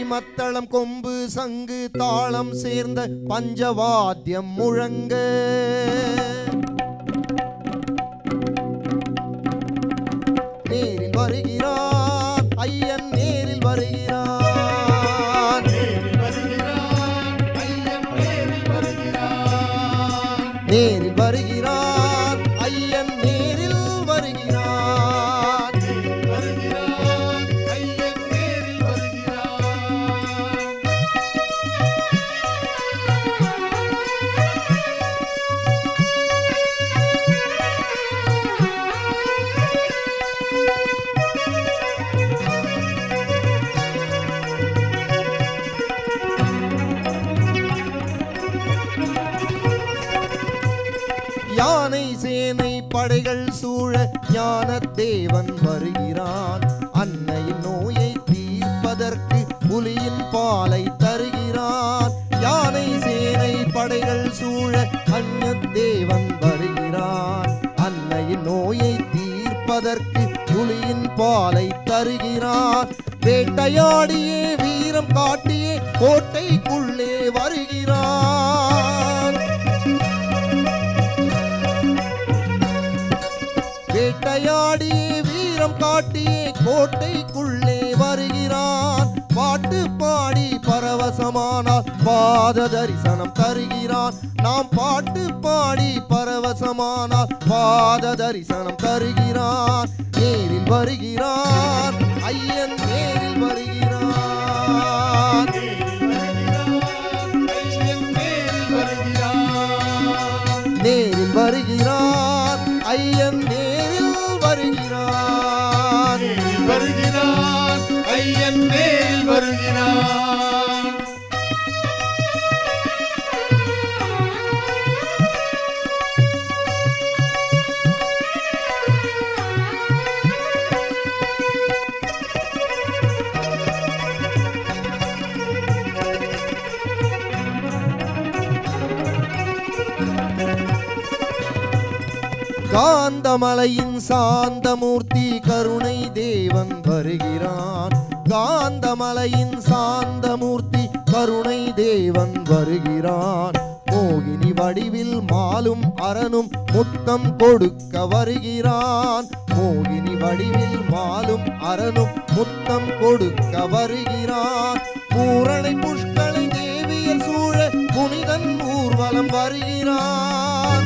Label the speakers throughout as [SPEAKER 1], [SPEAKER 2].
[SPEAKER 1] மத்தளம் கொம்பு சங்கு தாளம் சேர்ந்த பஞ்சவாத்தியம் முழங்க நேரில் வருகிறான் ஐயன் நேரில் வருகிறான் நேரில் வருகிறான் ஐயன் நேரில் வருகிறான் யானை சேனை படைகள் சூழ ஞான தேவன் வருகிறான் அன்னையின் நோயை தீர்ப்பதற்கு புலியின் பாலை தருகிறான் யானை சேனை படைகள் சூழ அந்நிய தேவன் வருகிறான் அன்னையின் நோயை தீர்ப்பதற்கு புலியின் பாலை தருகிறான் வேட்டையாடியே வீரம் காட்டியே கோட்டைக்குள்ளே வருகிறான் வேட்டையாடி வீரம் காட்டியே கோட்டைக்குள்ளே வருகிறான் பாட்டு பாடி பரவசமானால் பாத தரிசனம் தருகிறான் நாம் பாட்டு பாடி பரவசமானால் பாத தரிசனம் தருகிறான் நேரில் வருகிறான் ஐயன் நேரில் வருகிறான் நேரில் வருகிறான் ஐயன் நேரில் வருகிறான்
[SPEAKER 2] வருகிறான் ஐயன் மேல் வருகிறான்
[SPEAKER 1] காந்தமலையின் சாந்தமூர்த்தி கருணை தேவன் வருகிறான் காந்தமலையின் சாந்தமூர்த்தி கருணை தேவன் வருகிறான் மோகினி வடிவில் மாலும் அரணும் முத்தம் கொடுக்க வருகிறான் மோகினி வடிவில் மாலும் அரணும் முத்தம் கொடுக்க வருகிறான் பூரணை புஷ்களை தேவியர் சூழ புனிதன் ஊர்வலம் வருகிறான்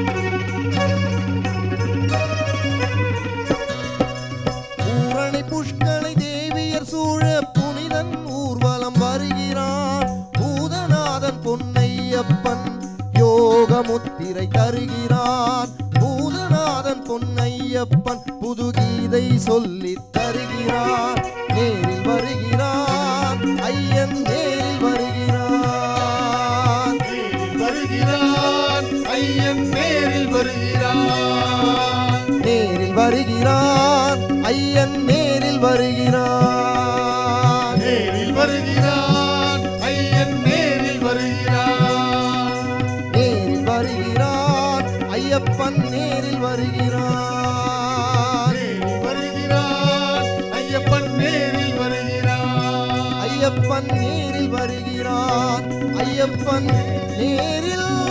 [SPEAKER 1] பூரணி புஷ்களை தேவியர் சூழ புனிதன் ஊர்வலம் வருகிறான் பூதநாதன் பொன்னையப்பன் யோக முத்திரை தருகிறான் பூதநாதன் பொன்னையப்பன் புது கீதை சொல்லித் தருகிறான் நேரில் வருகிறான் ஐயன் நேரில் வருகிறான்
[SPEAKER 2] வருகிறான் ஐயன் நேரில் வருகிறான்
[SPEAKER 1] நேரில் வருகிறான் ஐயன் நேரில் வருகிறான்
[SPEAKER 2] நேரில் வருகிறான் ஐயன் நேரில் வருகிறான்
[SPEAKER 1] நேரில் வருகிறான் ஐயப்பன் நேரில் வருகிறான்
[SPEAKER 2] நேரில் வருகிறான் ஐயப்பன் நேரில் வருகிறான்
[SPEAKER 1] ஐயப்பன் நேரில் வருகிறான் ஐயப்பன் நேரில்